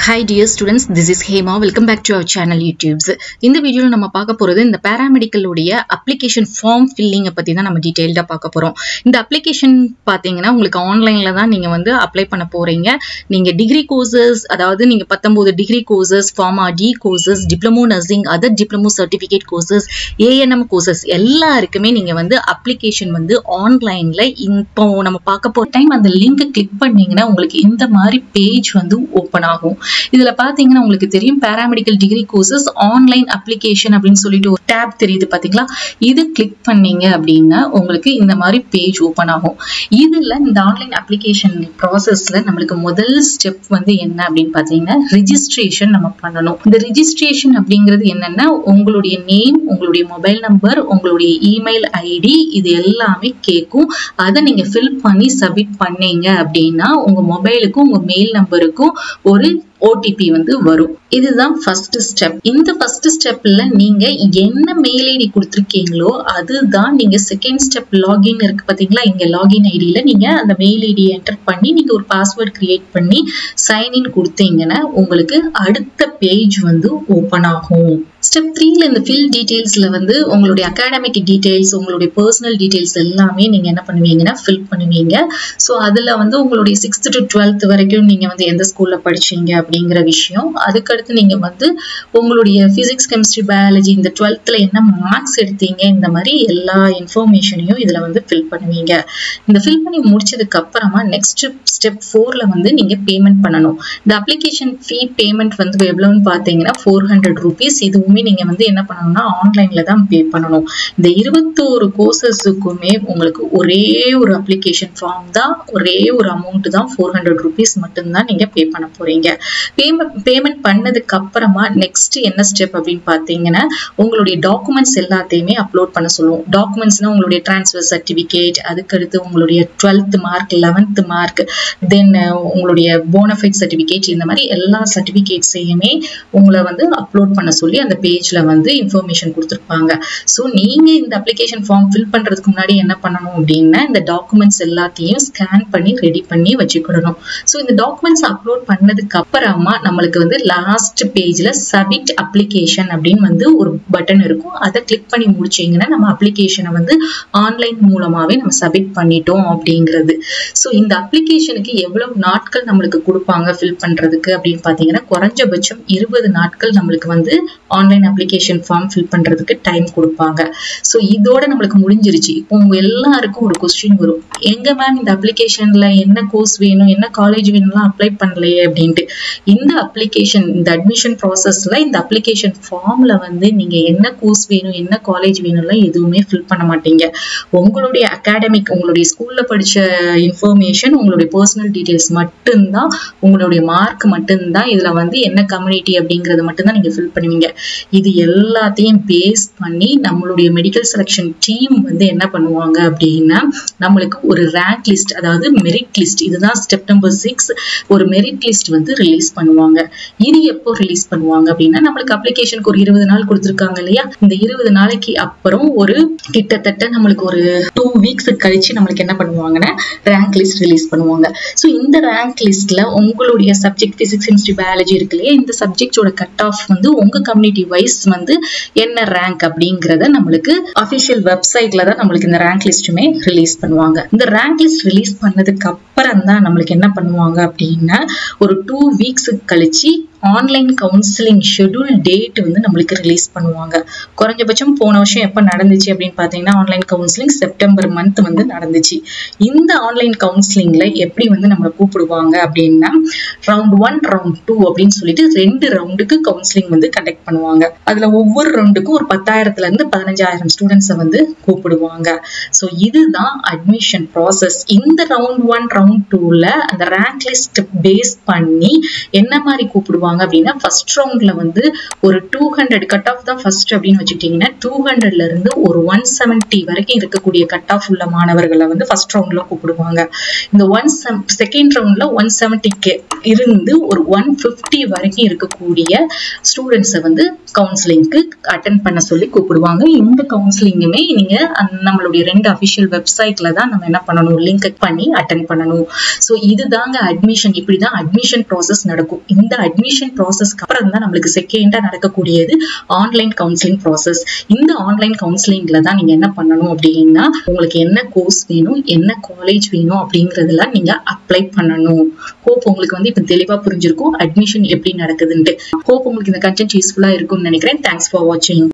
hi dear students this is Hema welcome back to our channel YouTubes இந்த வீடியோவில் நம்ம பார்க்க போகிறது இந்த பேராமெடிக்கலுடைய அப்ளிகேஷன் ஃபார்ம் ஃபில்லிங்கை பற்றி தான் நம்ம டீட்டெயில்டாக பார்க்க போகிறோம் இந்த அப்ளிகேஷன் பார்த்தீங்கன்னா உங்களுக்கு ஆன்லைனில் தான் நீங்கள் வந்து அப்ளை பண்ண போகிறீங்க நீங்கள் டிகிரி கோர்சஸ் அதாவது நீங்கள் பத்தொம்போது degree courses pharma D courses diploma nursing other diploma certificate courses ANM courses எல்லாருக்குமே நீங்கள் வந்து அப்ளிகேஷன் வந்து ஆன்லைனில் இப்போ நம்ம பார்க்க போகிற டைம் அந்த லிங்கை கிளிக் பண்ணீங்கன்னா உங்களுக்கு இந்த மாதிரி பேஜ் வந்து ஓப்பன் ஆகும் இதுல பாத்தீங்கன்னா உங்களுக்கு தெரியும் paramedical degree courses online application அப்படின்னு சொல்லிட்டு ஒரு டேப் தெரியுது பாத்தீங்களா இது கிளிக் பண்ணீங்க அப்படின்னா உங்களுக்கு இந்த மாதிரி பேஜ் ஓப்பன் ஆகும் இதுல இந்த ஆன்லைன் அப்ளிகேஷன் ப்ராசஸ்ல நம்மளுக்கு முதல் ஸ்டெப் வந்து என்ன அப்படின்னு பாத்தீங்கன்னா ரிஜிஸ்ட்ரேஷன் நம்ம பண்ணணும் இந்த ரிஜிஸ்ட்ரேஷன் அப்படிங்கிறது என்னன்னா உங்களுடைய நேம் உங்களுடைய மொபைல் நம்பர் உங்களுடைய இமெயில் ஐடி இது எல்லாமே கேட்கும் அதை நீங்க ஃபில் பண்ணி சப்மிட் பண்ணீங்க அப்படின்னா உங்க மொபைலுக்கும் உங்க மெயில் நம்பருக்கும் ஒரு ஓடிபி வந்து வரும் இதுதான் ஃபர்ஸ்ட் ஸ்டெப் இந்த ஃபர்ஸ்ட் ஸ்டெப்ல நீங்க என்ன மெயில் ஐடி கொடுத்துருக்கீங்களோ அதுதான் நீங்க செகண்ட் ஸ்டெப் லாகின் இருக்கு பாத்தீங்களா இங்க லாகின் ஐடியில நீங்க அந்த மெயில் ஐடி என்டர் பண்ணி நீங்க ஒரு பாஸ்வேர்ட் கிரியேட் பண்ணி சைன்இன் கொடுத்தீங்கன்னா உங்களுக்கு அடுத்த பேஜ் வந்து ஓப்பன் ஆகும் ஸ்டெப் த்ரீல இந்த ஃபில் டீடைல்ஸ்ல வந்து உங்களுடைய அகாடமிக் டீடைல்ஸ் உங்களுடைய பர்சனல் டீடைல்ஸ் எல்லாமே நீங்க என்ன பண்ணுவீங்கன்னா ஃபில் பண்ணுவீங்க ஸோ அதுல வந்து உங்களுடைய சிக்ஸ்த் டு டுவெல்த் வரைக்கும் நீங்க வந்து எந்த ஸ்கூல்ல படிச்சீங்க அப்படிங்கிற விஷயம் அதுக்கடுத்து நீங்க வந்து உங்களுடைய பிசிக்ஸ் கெமிஸ்ட்ரி பயாலஜி இந்த டுவெல்த்ல என்ன மார்க்ஸ் எடுத்தீங்க இந்த மாதிரி எல்லா இன்ஃபர்மேஷனையும் இதுல வந்து ஃபில் பண்ணுவீங்க இந்த ஃபில் பண்ணி முடிச்சதுக்கு அப்புறமா நெக்ஸ்ட் ஸ்டெப் ஃபோர்ல வந்து நீங்க பேமெண்ட் பண்ணணும் இந்த அப்ளிகேஷன் ஃபீ பேமெண்ட் வந்து எவ்வளவுன்னு பாத்தீங்கன்னா ஃபோர் ஹண்ட்ரட் ருபீஸ் இதுவுமே நீங்க வந்து என்ன பண்ணணும்னா ஆன்லைன்ல தான் பே பண்ணணும் இந்த இருபத்தோரு கோர்சஸுக்குமே உங்களுக்கு ஒரே ஒரு அப்ளிகேஷன் ஃபார்ம் தான் ஒரே ஒரு அமௌண்ட் தான் ஃபோர் ஹண்ட்ரட் ருபீஸ் மட்டும்தான் நீங்க பே பண்ண போறீங்க பேமெண்ட் பேமெண்ட் பண்ணதுக்கு அப்புறமா நெக்ஸ்ட் என்ன ஸ்டெப் அப்படின்னு பாத்தீங்கன்னா உங்களுடைய டாக்குமெண்ட்ஸ் எல்லாத்தையுமே அப்லோட் பண்ண சொல்லுவோம் டாக்குமெண்ட்ஸ்னா உங்களுடைய டிரான்ஸ்ஃபர் சர்டிபிகேட் அதுக்கடுத்து உங்களுடைய twelfth mark eleventh mark then உங்களுடைய போனஃபைட் சர்டிபிகேட் இந்த மாதிரி எல்லா சர்டிபிகேட்ஸையுமே உங்களை வந்து அப்லோட் பண்ண சொல்லி அந்த பேஜ்ல வந்து இன்ஃபர்மேஷன் கொடுத்துருப்பாங்க ஸோ நீங்க இந்த அப்ளிகேஷன் ஃபார்ம் ஃபில் பண்றதுக்கு முன்னாடி என்ன பண்ணணும் அப்படின்னா இந்த டாக்குமெண்ட்ஸ் எல்லாத்தையும் ஸ்கேன் பண்ணி ரெடி பண்ணி வச்சுக்கிடணும் ஸோ இந்த டாக்குமெண்ட்ஸ் அப்லோட் பண்ணதுக்கு அப்புறமா நம்மளுக்கு வந்து லாஸ்ட் பேஜ்ல சப்மிட் அப்ளிகேஷன் அப்படின்னு வந்து ஒரு பட்டன் இருக்கும் அதை கிளிக் பண்ணி முடிச்சீங்கன்னா நம்ம அப்ளிகேஷனை வந்து ஆன்லைன் மூலமாவே நம்ம சப்மிட் பண்ணிட்டோம் அப்படிங்கிறது ஸோ இந்த அப்ளிகேஷனுக்கு எவ்வளவு நாட்கள் நம்மளுக்கு கொடுப்பாங்க ஃபில் பண்றதுக்கு அப்படின்னு பாத்தீங்கன்னா குறைஞ்சபட்சம் இருபது நாட்கள் நம்மளுக்கு வந்து ஆன்லைன் அப்ளிகேஷன் ஃபார்ம் ஃபில் பண்றதுக்கு டைம் கொடுப்பாங்க ஸோ இதோட நம்மளுக்கு முடிஞ்சிருச்சு இப்போ உங்க எல்லாருக்கும் ஒரு கொஸ்டின் வரும் எங்க மேம் இந்த அப்ளிகேஷன்ல என்ன கோர்ஸ் வேணும் என்ன காலேஜ் வேணும்லாம் அப்ளை பண்ணலையே அப்படின்ட்டு இந்த அப்ளிகேஷன் இந்த அட்மிஷன் ப்ராசஸ்ல இந்த அப்ளிகேஷன் ஃபார்ம்ல வந்து நீங்க என்ன கோர்ஸ் வேணும் என்ன காலேஜ் வேணும்லாம் எதுவுமே ஃபில் பண்ண மாட்டீங்க உங்களுடைய அகாடமிக் உங்களுடைய ஸ்கூல்ல படிச்ச இன்ஃபர்மேஷன் உங்களுடைய பர்சனல் டீடைல்ஸ் மட்டும்தான் உங்களுடைய மார்க் மட்டும்தான் இதுல வந்து என்ன கம்யூனிட்டி அப்படிங்கறது மட்டும்தான் நீங்க ஃபில் பண்ணுவீங்க இது எல்லாத்தையும் பேஸ் பண்ணி நம்மளுடைய மெடிக்கல் செலெக்ஷன் டீம் வந்து என்ன பண்ணுவாங்க அப்படின்னா நம்மளுக்கு ஒரு ரேங்க் லிஸ்ட் அதாவது மெரிட் லிஸ்ட் இதுதான் ஸ்டெப் நம்பர் சிக்ஸ் ஒரு மெரிட் லிஸ்ட் வந்து ரிலீஸ் பண்ணுவாங்க இது எப்போ ரிலீஸ் பண்ணுவாங்க அப்படின்னா நம்மளுக்கு அப்ளிகேஷனுக்கு ஒரு இருபது நாள் கொடுத்துருக்காங்க இல்லையா இந்த இருபது நாளைக்கு அப்புறம் ஒரு கிட்டத்தட்ட நம்மளுக்கு ஒரு டூ வீக்ஸ் கழிச்சு நம்மளுக்கு என்ன பண்ணுவாங்கன்னா ரேங்க் லிஸ்ட் ரிலீஸ் பண்ணுவாங்க ஸோ இந்த ரேங்க் லிஸ்ட்ல உங்களுடைய சப்ஜெக்ட் பிசிக்ஸ் கெமிஸ்ட்ரி பயாலஜி இருக்கு இல்லையா இந்த சப்ஜெக்டோட கட் ஆஃப் வந்து உங்க கம்யூனிட்டி வைஸ் வந்து என்ன ரேங்க் அப்படிங்கறத நம்மளுக்கு அபிஷியல் வெப்சைட்ல தான் நம்மளுக்கு இந்த ரேங்க் லிஸ்ட்டுமே ரிலீஸ் பண்ணுவாங்க இந்த ரேங்க் லிஸ்ட் ரிலீஸ் பண்ணதுக்கு அப்புறம் தான் நம்மளுக்கு என்ன பண்ணுவாங்க அப்படின்னா ஒரு டூ வீக்ஸ் கழிச்சு ஆன்லைன் கவுன்சிலிங் ஷெடியூல் டேட் வந்து நம்மளுக்கு ரிலீஸ் பண்ணுவாங்க குறைஞ்சபட்சம் போன வருஷம் எப்போ நடந்துச்சு அப்படின்னு பார்த்தீங்கன்னா ஆன்லைன் கவுன்சிலிங் செப்டம்பர் மந்த் வந்து நடந்துச்சு இந்த ஆன்லைன் கவுன்சிலிங்ல எப்படி வந்து நம்மளை கூப்பிடுவாங்க அப்படின்னா ரவுண்ட் ஒன் ரவுண்ட் டூ அப்படின்னு சொல்லிட்டு ரெண்டு ரவுண்டுக்கு கவுன்சிலிங் வந்து கண்டக்ட் பண்ணுவாங்க அதுல ஒவ்வொரு ரவுண்டுக்கும் ஒரு பத்தாயிரத்துல இருந்து பதினஞ்சாயிரம் ஸ்டூடெண்ட்ஸை வந்து கூப்பிடுவாங்க ஸோ இதுதான் அட்மிஷன் ப்ராசஸ் இந்த ரவுண்ட் ஒன் ரவுண்ட் டூல அந்த ரேங்க் லிஸ்ட் பேஸ் பண்ணி என்ன மாதிரி கூப்பிடுவாங்க பண்ணுவாங்க அப்படின்னா ஃபர்ஸ்ட் ரவுண்ட்ல வந்து ஒரு டூ ஹண்ட்ரட் கட் ஆஃப் தான் ஃபர்ஸ்ட் அப்படின்னு வச்சுக்கிட்டீங்கன்னா டூ ஹண்ட்ரட்ல இருந்து ஒரு ஒன் செவன்ட்டி வரைக்கும் இருக்கக்கூடிய கட் ஆஃப் உள்ள மாணவர்களை வந்து ஃபர்ஸ்ட் ரவுண்ட்ல கூப்பிடுவாங்க இந்த ஒன் செகண்ட் ரவுண்ட்ல ஒன் செவன்ட்டிக்கு இருந்து ஒரு ஒன் ஃபிஃப்டி வரைக்கும் இருக்கக்கூடிய ஸ்டூடெண்ட்ஸை வந்து கவுன்சிலிங்க்கு அட்டன் பண்ண சொல்லி கூப்பிடுவாங்க இந்த கவுன்சிலிங்குமே நீங்க நம்மளுடைய ரெண்டு அஃபிஷியல் வெப்சைட்ல தான் நம்ம என்ன பண்ணணும் லிங்க் பண்ணி அட்டன் பண்ணணும் ஸோ இதுதாங்க அட்மிஷன் இப்படிதான் அட்மிஷன் ப்ராசஸ் நடக்கும் இந்த அட்மிஷன் ப்ராசஸ்க்கு அப்புறம் தான் நம்மளுக்கு செகண்டா நடக்கக்கூடியது ஆன்லைன் கவுன்சிலிங் ப்ராசஸ் இந்த ஆன்லைன் கவுன்சிலிங்ல தான் நீங்க என்ன பண்ணணும் அப்படின்னா உங்களுக்கு என்ன கோர்ஸ் வேணும் என்ன காலேஜ் வேணும் அப்படிங்கறதெல்லாம் நீங்க அப்ளை பண்ணணும் ஹோப் உங்களுக்கு வந்து இப்போ தெளிவா புரிஞ்சிருக்கும் அட்மிஷன் எப்படி நடக்குதுன்ட்டு ஹோப் உங்களுக்கு இந்த கண்டென்ட் யூஸ்ஃபுல்லா இருக்கும்னு நினைக்கிறேன் தேங்க்ஸ் ஃபார் வாட்சிங்